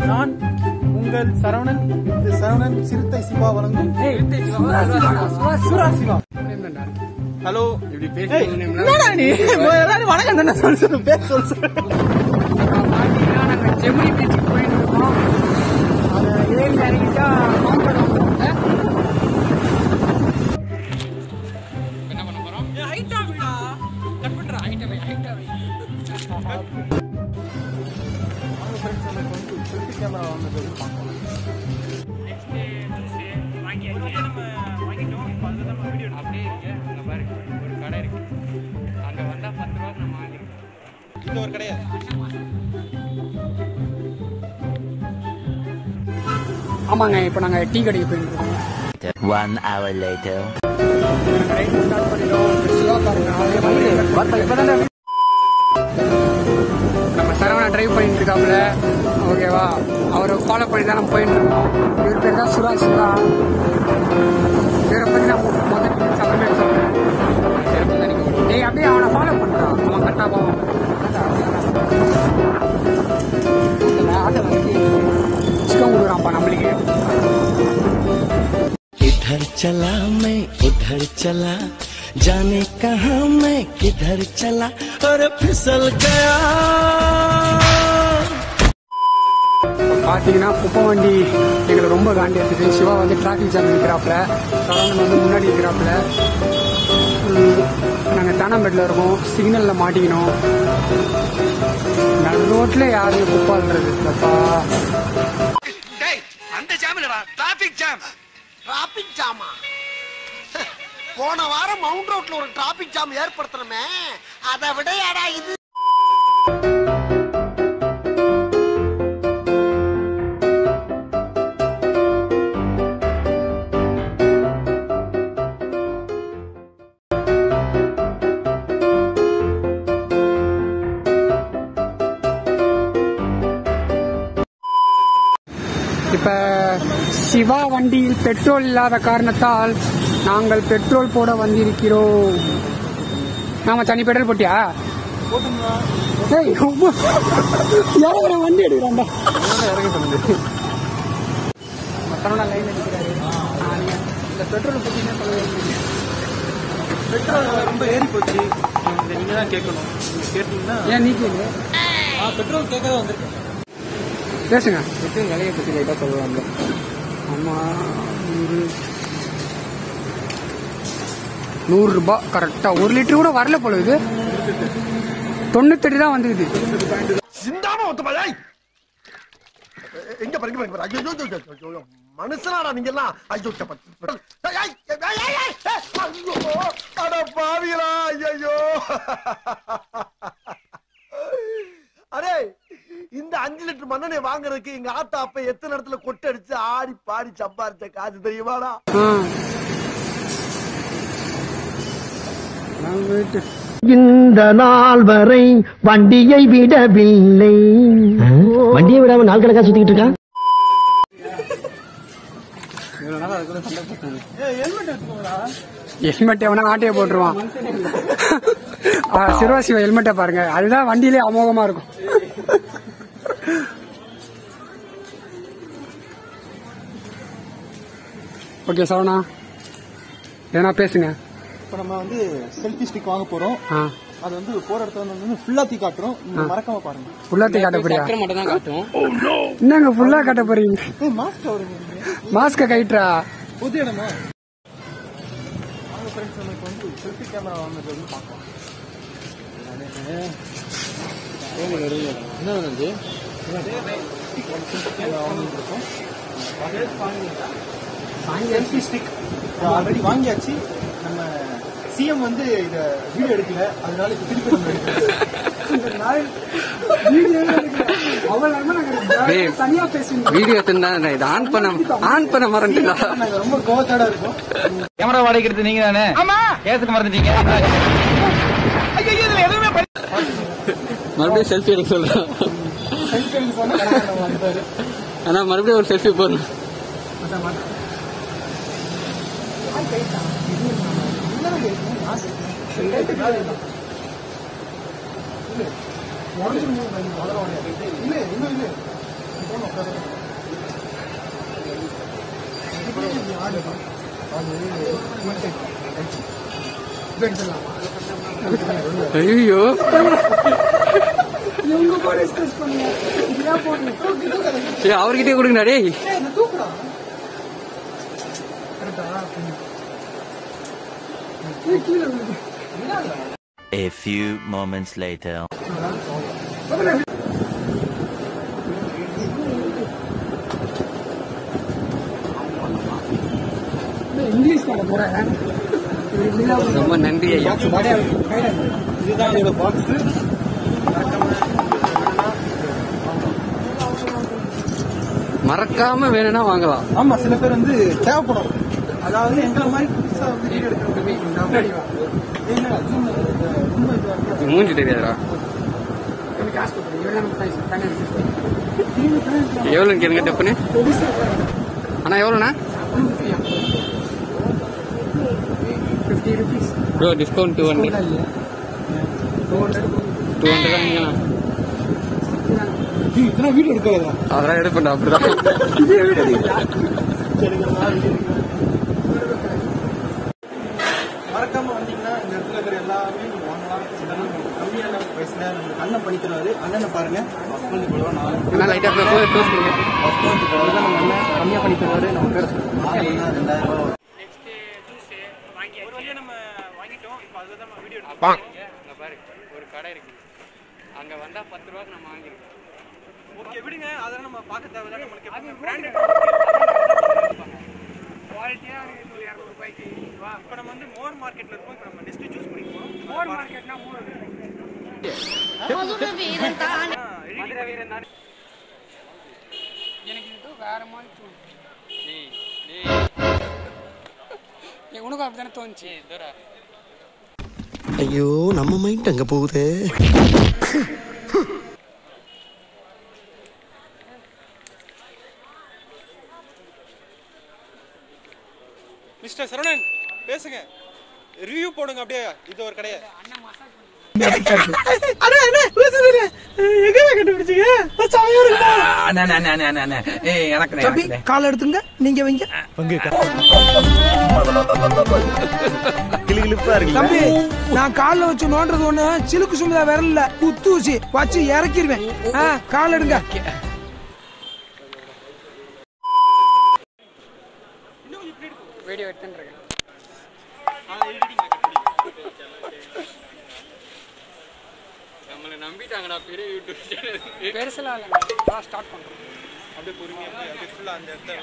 நான் உங்கள் சரவணன் இது சரவணன் சிறுத்தை சிவா வழங்கும் சுரா சிவா ஹலோ இப்படி ஏய், பேசி என்னடா நீ எல்லாரும் வணக்கம் தானே சொல்லு சொல்லு பேர் சொல்லு சொல்லு நாங்க ஜெமினி பீச்சுக்கு போயிட்டு இருக்கோம் அது ஏறி இறங்கிட்டா மாம்பழம் வந்துருங்க என்ன பண்ண போறோம் ஹைட்டா விடா கட் பண்ற ஹைட்டா வை ஹைட்டா வை கேமரா வாங்கினது பார்க்கலாம் அப்படியே இருக்கு அங்க பாருங்க ஒரு கடை இருக்கு அங்க வந்தா பத்து ரூபா நம்ம வாங்கிருக்கோம் இந்த ஒரு கிடையாது ஆமாங்க இப்போ நாங்க டீ கடைக்கு போயிட்டு இருக்கோம் One hour later. ஸ்டார்ட் பண்ணிட்டோம் சிவா பாருங்க அவரே வந்து இப்பதானே நம்ம சரவணா டிரைவ் பண்ணிட்டு இருக்காப்புல ஓகேவா அவரை ஃபாலோ பண்ணி தான் நம்ம போயிட்டு இருக்கோம் இவர் பேர் தான் சுரா சிவா இவரை பத்தி நான் மொ- முதல்ல சத்தமே சொல்றேன் சிறப்பு நினைக்க டேய் அப்படியே அவனை ஃபாலோ பண்றான் அவன் கரெக்டாக போவான் சிக்கன் கொடுக்குறான்ப்பா நம்மளுக்கு इधर चला मैं उधर चला जाने कहा मैं किधर चला और फिसल गया பார்த்தீங்கன்னா குப்பை வண்டி எங்களுக்கு ரொம்ப காண்டி இருக்குது சிவா வந்து டிராஃபிக் ஜாம் இருக்கிறாப்புல சரவணன் வந்து முன்னாடி இருக்கிறாப்புல நாங்கள் தானாம்பேட்டில் இருக்கோம் சிக்னலில் மாட்டிக்கணும் நடு ரோட்டில் யாரும் குப்பை அள்ளுறது இல்லைப்பா அந்த ஜாம் இல்லடா டிராபிக் ஜாம் டிராபிக் ஜாமா போன வாரம் மவுண்ட் ரோட்ல ஒரு டிராபிக் ஜாம் ஏற்படுத்தணுமே அதை விடையாடா இது இப்ப சிவா வண்டியில் பெட்ரோல் இல்லாத காரணத்தால் நாங்கள் பெட்ரோல் போட வந்திருக்கிறோம் நாம தனி பெட்ரோல் போட்டியா ஏய், ரொம்ப- இறங்குற வண்டி எடுக்கிறான்டா இறங்க சொல்லுங்க சரவணா லைன் அடிக்கிறாரு ஆ, நீங்க இந்த பெட்ரோல் பத்தி என்ன சொல்லுவீங்க பெட்ரோல் ரொம்ப ஏறி போச்சு இதை நீங்க தான் கேட்கணும் நீங்க கேட்டீங்கன்னா ஏன் நீ கேளு ஆ பெட்ரோல் கேட்க தான் வந்திருக்கேன் பேசுங்க பெட்ரோல் விலையை பற்றி லைட்டாக சொல்லுவாங்க ஆமா நூறு நூறு ரூபாய் கரெக்டா ஒரு லிட்டர் கூட வரல போல இது தொண்ணூத்தெட்டு தான் வந்துக்குது சிந்தாம ஒத்துப்பாய் எங்க பாருங்க பாருங்க ஐயோ ஐயோ, ஐயோ, ஐயோ, ஐயோ, மனுஷனாடா நீங்க எல்லாம் ஐயோ சப்ப- ஏய், ஏய், ஏய், ஏய், ஏய், ஏய், ஐயோ அட பாவிகளா ஐயோ அரே இந்த அஞ்சு லிட்டர் மண்ணெண்ணெய் வாங்குறதுக்கு எங்க ஆத்தா அப்ப எத்தனை இடத்துல கொட்டை அடிச்சு ஆடி பாடி சம்பாரிச்ச காசு தெரியுமாடா ஆ. நான் போயிட்டு இந்த நாள் வரை வண்டியை விடவில்லை வண்டியை விடாம நாள் கணக்கா சுத்திக்கிட்டு இருக்கான் ஹெல்மெட் எவனா ஆட்டையை போட்டுருவான் ஆ, சிறுவாசி ஹெல்மெட்டை பாருங்க அதுதான் வண்டியிலே அமோகமா இருக்கும் ஓகே சரவணா ஏன்னா பேசுங்க இப்போ நம்ம வந்து செல்ஃபி ஸ்டிக் வாங்க போறோம் ஆ அது வந்து போற இடத்துல வந்து ஃபுல்லா தீ காட்டுறோம் நீங்க மறக்காம பாருங்க ஃபுல்லாத்தி காட்ட போறியா மட்டும் தான் காட்டும் என்னங்க ஃபுல்லா காட்ட போறீங்க ஏய் மாஸ்க் வருங்க மாஸ்க கைட்ரா புது இடமா வாங்க ஃப்ரெண்ட்ஸ் நம்ம இப்போ வந்து செல்ஃபி கேமரா வாங்கினது வந்து பார்க்கலாம் என்ன வந்து செல்ஃபி ஸ்டிக் ஆல்ரெடி வாங்கியாச்சு நம்ம சிஎம் வந்து இத வீடியோ எடுக்கல அதனால இப்ப திருப்பி நம்ம எடுக்கிறோம். தனியா பேசுங்க வீடியோ எடுத்துனா இது ஆன் பண்ண ஆன் பண்ண மறந்துட்டா நாங்க ரொம்ப கோவத்தோட இருக்கோம் கேமரா வாடகைக்கிறது நீங்க தானே ஆமா ஏத்துக்கு மறந்துட்டீங்க மறுபடியும் செல்ஃபி எடுக்க சொல்றேன் ஆனா மறுபடியும் ஒரு செல்ஃபி போடணும் ஐயோ உங்க போன் டிஸ்கஸ் பண்ணுங்க இதுதான் போன் ஏய் அவர்கிட்டயே கொடுங்கடா டேய் A few moments later. English கார போறேன் ரொம்ப நன்றி ஐயா இதுதான் இதோட பாக்ஸ் மறக்காம வேணும்னா வாங்கலாம் ஆமா சில பேர் வந்து தேவைப்படும் அதாவது எங்களை மாதிரி புதுசா வீடியோ எடுக்கிறவங்க என்னடா zoom இது ரொம்ப இதுவா இருக்கு. இது மூஞ்சி தெரியாதா எனக்கு காசு கொடுத்துரு இவ்வளோ நம்ம சைஸ் கண்ணு இருக்கு எவ்வளோன்னு கேளுங்க டப்புன்னு அண்ணா எவ்வளோண்ணா fifty rupees bro discount two hundred two hundred two hundred வாங்கிக்கலாம் ஏய், இதெல்லாம் வீடியோ எடுக்கிறதா அதெல்லாம் எடுப்பேன்டா அப்படிதான் மறக்காம வந்தீங்கன்னா இந்த இடத்துல இருக்கிற எல்லாமே நீங்க வாங்கலாம் இதெல்லாம் நம்ம கம்மியான வயசுல நம்ம அண்ணன் பண்ணி தருவாரு அண்ணனை பாருங்க அக்கௌண்ட் போடுவா நாலு அண்ணா லைட்டாக க்ளோஸ் க்ளோஸ் பண்ணுங்க அக்கௌண்ட் போடுவா நம்ம அண்ணன் கம்மியா பண்ணி தருவாரு நம்ம பேர சொல்லுவோம் நாலு ரெண்டாயிரம் ரூபாய் நெக்ஸ்ட் ஜூஸ் வாங்கி நம்ம வாங்கிட்டோம் இப்போ அதுல தான் வீடியோ அங்க பாரு ஒரு கடை இருக்கு அங்க வந்தா பத்து ரூபாய்க்கு நம்ம வாங்கிருக்கோம் ஓகே விடுங்க அதெல்லாம் நம்ம பார்க்க தேவையில்ல நம்மளுக்கு எப்பவுமே பிராண்டட் குவாலிட்டியாக இருக்குது ஒரு இரநூறுபாய்க்கு வா இப்போ நம்ம வந்து மோர் மார்க்கெட்ல இருக்கோம் இப்போ நம்ம நெக்ஸ்ட் ஜூஸ் குடிப்போம் மோர் மார்க்கெட்னா மூணு எனக்கு இது வேற மாதிரி தோணுது ஏய், உனக்கும் அப்படித்தானே தோணுச்சு ஐயோ நம்ம மைண்ட் அங்க போகுது மிஸ்டர் சரவணன் பேசுங்க ரிவ்யூ போடுங்க அப்படியே இது ஒரு கடையை கால் எடுத்துங்க நீங்க வைங்க தம்பி நான் கால்ல வச்சு நோண்டுறது ஒண்ணு சிலுக்கு சுமிதா விரல்ல குத்து ஊசி வச்சு இறக்கிடுவேன் ஆ, கால் எடுங்க வீடியோ எடுத்துன்னு இருக்கேன் நம்மளை நம்பிட்டாங்கடா பெரிய யூடியூப் சேனல் பெருசெல்லாம் இல்லைங்க ஸ்டார்ட் பண்ணுறோம் அப்படியே பொறுமையா போய் அப்படியே ஃபுல்லா அந்த இடத்துல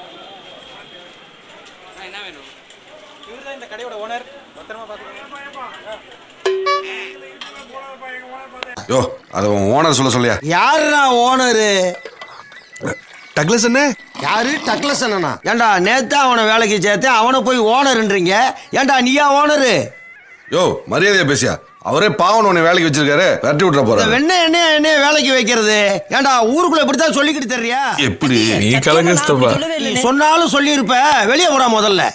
என்ன வேணும் இவர் தான் இந்த கடையோட ஓனர் பத்திரமா பாத்துக்கோங்க யோ அதை உன் ஓனர் சொல்ல சொல்லியா யாருடா ஓனரு டக்ளஸ் என்ன யாரு டக்ளஸ் அண்ணனா ஏன்டா நேத்தா அவனை வேலைக்கு சேர்த்தேன் அவனை போய் ஓனர்ன்றீங்க ஏன்டா நீயா ஓனரு யோ மரியாதையா பேசியா அவரே பாவன் உன்னை வேலைக்கு வச்சிருக்காரு விரட்டி விட்டுற இந்த போறாரு வெண்ணெய் எண்ணெய் எண்ணெய் வேலைக்கு வைக்கிறது ஏன்டா ஊருக்குள்ள இப்படித்தான் சொல்லிக்கிட்டு தெரியா எப்படி நீ கலங்கஸ்தப்பா நீ சொன்னாலும் சொல்லியிருப்ப வெளியே போடா முதல்ல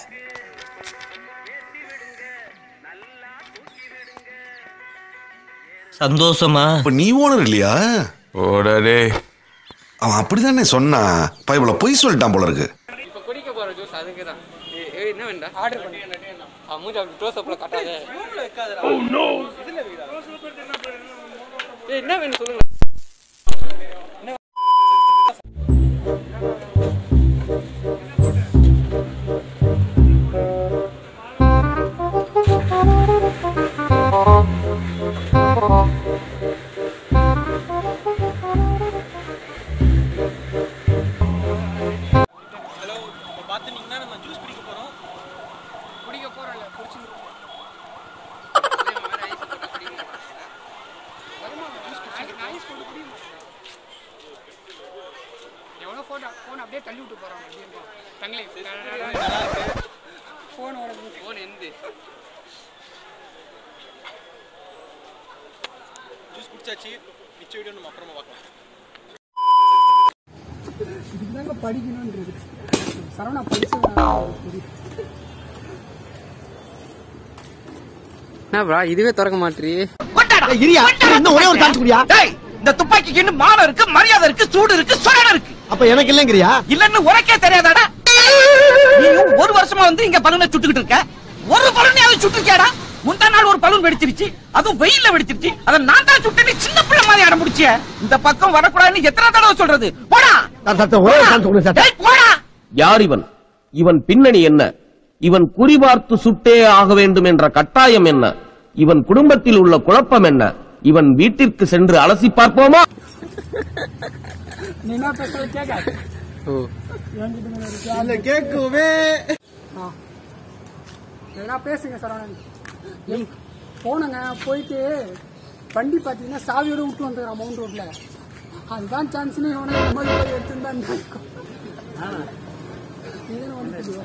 சந்தோஷமா இப்ப நீ ஓனர் இல்லையா ஓடாடே அவன் அப்படிதானே சொன்னான் பைபிள பொய் சொல்லிட்டான் போல இருக்கு இப்போ குடிக்க போற ஜூஸ் அதுக்கு தான் ஏய் என்ன வேண்டா ஆர்டர் பண்ணி ஆ மூஞ்சி அப்படி க்ளோஸ் அப்ல காட்டாத ஏய் என்ன வேணும் சொல்லுங்க ஹலோ இப்போ பார்த்துட்டீங்கன்னா நம்ம ஜூஸ் குடிக்க போறோம் குடிக்க போகிறோம் இல்லை குடிச்சு ஐஸ் போட்டு குடிக்க மாட்டேன் எவ்வளோ ஃபோன் ஃபோன் அப்படியே தள்ளி விட்டு போகிறாங்க அப்படி இருக்கும் தங்களே ஃபோன் ஓடுது ஃபோன் எந்த ஜூஸ் குடிச்சாச்சு மிச்ச வீடியோ நம்ம அப்புறமா பார்க்கலாம் இதுதாங்க படிக்கணுன்றது சரவணா படிச்சு என்ன ப்ரா இதுவே திறக்க மாட்டீ இரியா இன்னும் ஒரே ஒரு சான்ஸ் குடியா இந்த துப்பாக்கிக்கு இன்னும் மானம் இருக்கு மரியாதை இருக்கு சூடு இருக்கு சொரணை இருக்கு அப்ப எனக்கு இல்லங்கிறியா இல்லன்னு உனக்கே தெரியாதாடா நீயும் ஒரு வருஷமா வந்து இங்க பலூனை சுட்டுக்கிட்டு இருக்க ஒரு பலூனையாவது சுட்டுருக்கியாடா முந்தா நாள் ஒரு பலூன் வெடிச்சிருச்சு அதுவும் வெயில்ல வெடிச்சிருச்சு அத நான் தான் சுட்டு சின்ன பிள்ளை மாதிரி அடம் முடிச்சிய இந்த பக்கம் வரக்கூடாதுன்னு எத்தனை தடவை சொல்றது போடா டேய், போடா யார் இவன் இவன் பின்னணி என்ன இவன் குறிபார்த்து சுட்டே ஆக வேண்டும் என்ற கட்டாயம் என்ன இவன் குடும்பத்தில் உள்ள குழப்பம் என்ன இவன் வீட்டிற்கு சென்று அலசி பார்ப்போமா நீ என்ன பேசுறது கேட்க இல்ல கேட்கவே எதனா பேசுங்க சரவணன் போனங்க போயிட்டு வண்டி பார்த்தீங்கன்னா சாவியோட விட்டு வந்துடுறான் மவுண்ட் ரோட்ல அதுதான் சான்ஸ்னு இவனை நம்ம போய் எடுத்துருந்தா இருக்கும் இதுன்னு வந்துட்டு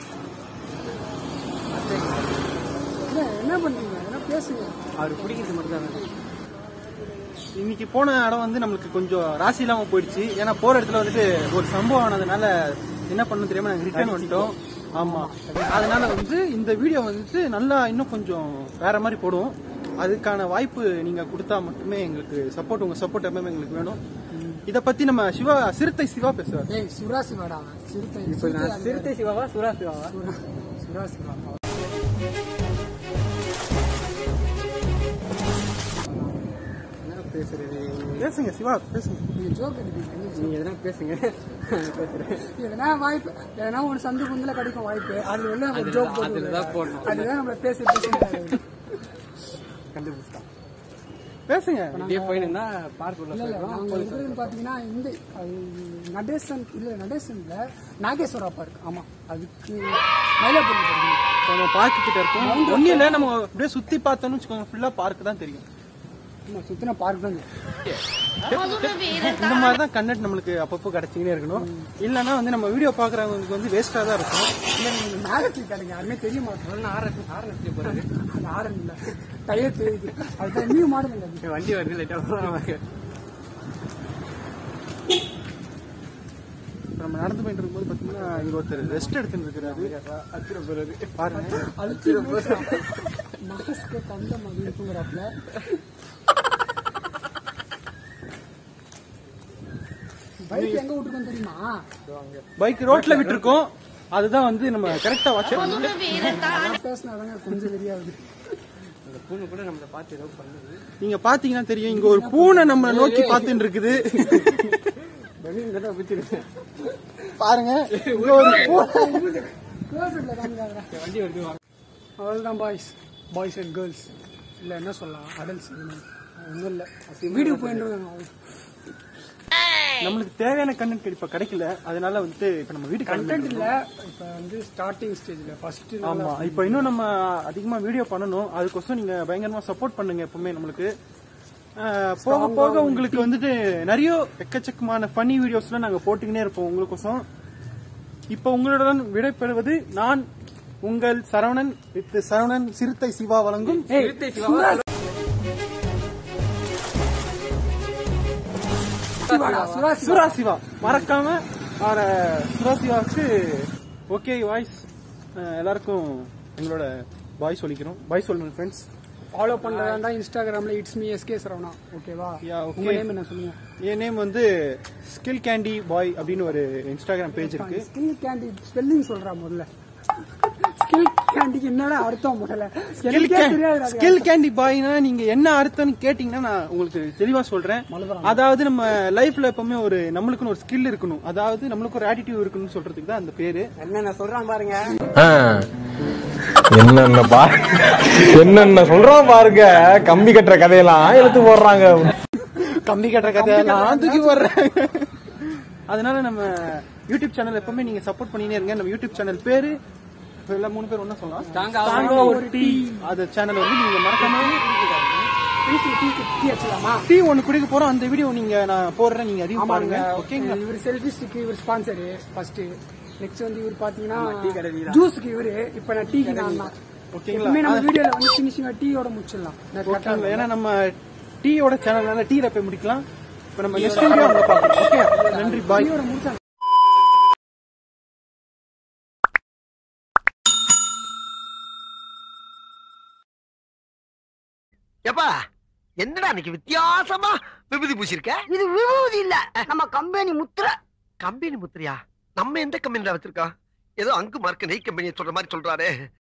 இல்ல, என்ன பண்றீங்க என்ன பேசுங்க அவர் பிடிக்கிறது மட்டும் தான் இன்னைக்கு போன இடம் வந்து நம்மளுக்கு கொஞ்சம் ராசி இல்லாம போயிடுச்சு ஏன்னா போற இடத்துல வந்துட்டு ஒரு சம்பவம் ஆனதுனால என்ன பண்ணணும் தெரியாம நாங்க ரிட்டர்ன் வந்துட்டோம் ஆமா அதனால வந்து இந்த வீடியோ வந்துட்டு நல்லா இன்னும் கொஞ்சம் வேற மாதிரி போடுவோம் அதுக்கான வாய்ப்பு நீங்க கொடுத்தா மட்டுமே எங்களுக்கு சப்போர்ட் உங்க சப்போர்ட் எப்பவுமே எங்களுக்கு வேணும் இத பத்தி நம்ம சிவா சிறுத்தை சிவா பேசுவார் ஏய் சுரா சிவாடா அவன். சிறுத்தை இப்போ நான் சிறுத்தை சிவாவா சுரா சிவாவா சுரா- சுரா சிவா என்ன பேசுறது பேசுங்க சிவா பேசுங்க நீங்க ஜோக் அடிப்பீங்க நீங்க எதனா பேசுங்க பேசுறேன் எதனா வாய்ப்பு எதனா ஒரு சந்து குந்துல கிடைக்கும் வாய்ப்பு அது வெளில நம்ம ஜோக் அதுலதான் போடணும். அதுதான் நம்மள பேசி பேசி கண்டுபிடிச்சிட்டான் பேசுங்க இப்படியே போயிட்டு பார்க் உள்ள இல்ல இல்ல நாங்க இருக்கிறது பாத்தீங்கன்னா இந்த அது நடேசன் இல்ல நடேசன் இல்ல நாகேஸ்வரா பார்க் ஆமா அதுக்கு மயிலாப்பூர் தெரியும் நம்ம பார்க் கிட்ட இருக்கோம் ஒன்னும் இல்ல நம்ம அப்படியே சுத்தி பார்த்தோம்னு வச்சுக்கோங்க ஃபுல்லா பார்க் தான் தெரியும் ஆமா சுத்தின பார்க் தான் இது. இந்த மாதிரி தான் கண்டென்ட் நம்மளுக்கு அப்பப்போ கிடைச்சிக்கிட்டே இருக்கணும் இல்லைன்னா வந்து நம்ம வீடியோ பாக்குறவங்களுக்கு வந்து வேஸ்டா தான் இருக்கும் இல்ல நீங்க மேல தூக்கிட்டாங்க யாருமே தெரிய மாட்டோம் ஆரன் ஆரன் அது ஆரன் இல்ல டயர் தெரியுது அதுதான் நியூ மாடல் அது வண்டி வருது லைட்டா நம்ம நடந்து போயிட்டு இருக்கும்போது பாத்தீங்கன்னா இங்க ஒருத்தர் ரெஸ்ட் எடுத்துட்டு இருக்கிறாரு பாருங்க அழுத்தி மாஸ்க் தந்த மாதிரி தூங்குறாப்ல பைக் எங்க விட்டுருக்கோம் தெரியுமா பைக் ரோட்ல விட்டுருக்கோம் அதுதான் வந்து நம்ம கரெக்டா வாட்ச் பண்ணணும் பேசினாதாங்க கொஞ்சம் தெரியாது அந்த பூனை கூட நம்மள பார்த்து ஏதோ பண்ணுது நீங்க பாத்தீங்கன்னா தெரியும் இங்க ஒரு பூனை நம்ம நோக்கி பார்த்துட்டு இருக்குது பாருங்க இங்க ஒரு பூனை வண்டி வருது அவ்வளவுதான் பாய்ஸ் பாய்ஸ் அண்ட் கேர்ள்ஸ் இல்ல என்ன சொல்லலாம் அடல்ட்ஸ் ஒன்றும் இல்லை வீடியோ போயிட்டு நம்மளுக்கு தேவையான கண்டென்ட் இப்ப கிடைக்கல அதனால வந்துட்டு இப்ப நம்ம வீடு கண்டென்ட் இல்ல இப்ப வந்து ஸ்டார்டிங் ஸ்டேஜ்ல ஃபர்ஸ்ட் ஆமா இப்ப இன்னும் நம்ம அதிகமா வீடியோ பண்ணணும் அதுக்கோசரம் நீங்க பயங்கரமா சப்போர்ட் பண்ணுங்க எப்பவுமே நம்மளுக்கு அஹ், போக போக உங்களுக்கு வந்துட்டு நிறைய எக்கச்சக்கமான ஃபன்னி வீடியோஸ்லாம் நாங்க போட்டுக்கினே இருப்போம் உங்களுக்கோசம் இப்ப உங்களுடன் விடைபெறுவது நான் உங்கள் சரவணன் வித் சரவணன் சிறுத்தை சிவா வழங்கும் சுரா சிவா மறக்காம அவர சுரா சிவாவுக்கு ஓகே வாய்ஸ் எல்லாருக்கும் எங்களோட பாய் சொல்லிக்கிறோம் பாய் சொல்லுங்க ஃப்ரெண்ட்ஸ் ஃபாலோ பண்றதா இன்ஸ்டாகிராம்ல இட்ஸ் மீ எஸ்கே சரவணா ஓகேவா Yeah, okay. உங்க நேம் என்ன சொல்லுங்க என் நேம் வந்து ஸ்கில் கேண்டி பாய் அப்படின்னு ஒரு இன்ஸ்டாகிராம் பேஜ் இருக்கு ஸ்கில் கேண்டி ஸ்பெல்லிங் சொல்றா முதல்ல ஸ்கில் கேண்டிக்கு என்னடா அர்த்தம் முதல்ல ஸ்கில் எனக்கே தெரியாது ஸ்கில் கேண்டி பாய்னா நீங்க என்ன அர்த்தம்னு கேட்டீங்கன்னா நான் உங்களுக்கு தெளிவா சொல்றேன் அதாவது நம்ம லைஃப்ல எப்பவுமே ஒரு நம்மளுக்குன்னு ஒரு ஸ்கில் இருக்கணும் அதாவது நம்மளுக்கு ஒரு ஆட்டிடியூட் இருக்கணும்னு சொல்றதுக்கு தான் அந்த பேரு என்னென்ன சொல்றான் பாருங்க என்னென்ன பா என்னென்ன சொல்றான் பாருங்க கம்பி கட்டுற கதையெல்லாம் எடுத்து போடுறாங்க கம்பி கட்டுற கதையெல்லாம் தூக்கி போடுறேன் அதனால நம்ம யூடியூப் சேனல் எப்பவுமே நீங்க சப்போர்ட் பண்ணினே இருங்க நம்ம யூடியூப் சேனல் பேரு இப்ப எல்லாம் மூணு பேர் ஒண்ணா சொல்லலாம் தாங்க ஒரு டீ அது சேனல் வந்து நீங்க மறக்காம டீ வச்சலாமா டீ ஒன்னு குடிக்க போறோம் அந்த வீடியோ நீங்க நான் போடுறேன் நீங்க அதையும் பாருங்க ஓகேங்களா இவர் செல்ஃபி ஸ்டிக் இவர் ஸ்பான்சர் ஃபர்ஸ்ட் நெக்ஸ்ட் வந்து இவர் பாத்தீங்கன்னா ஜூஸ்க்கு இவரு இப்ப நான் டீக்கு நான் தான் ஓகேங்களா? எப்பவுமே நம்ம வீடியோல வந்து ஃபினிஷிங்கா டீயோட முடிச்சிடலாம் நான் correct ஆ ஓகேங்களா ஏன்னா நம்ம டீயோட சேனல்னால டீல போய் முடிக்கலாம் இப்ப நம்ம நெக்ஸ்ட் வீடியோ அங்க பார்ப்போம் ஓகே நன்றி பாய் டீயோட முடிச்சா எப்பா என்னடா இன்னைக்கு வித்தியாசமா விபூதி பூசிருக்க இது விபூதி இல்ல நம்ம கம்பெனி முத்திர கம்பெனி முத்திரையா நம்ம எந்த கம்பெனில வச்சிருக்கோம் ஏதோ அங்கு மார்க்க நெய் கம்பெனியை சொல்ற மாதிரி சொல்றாரு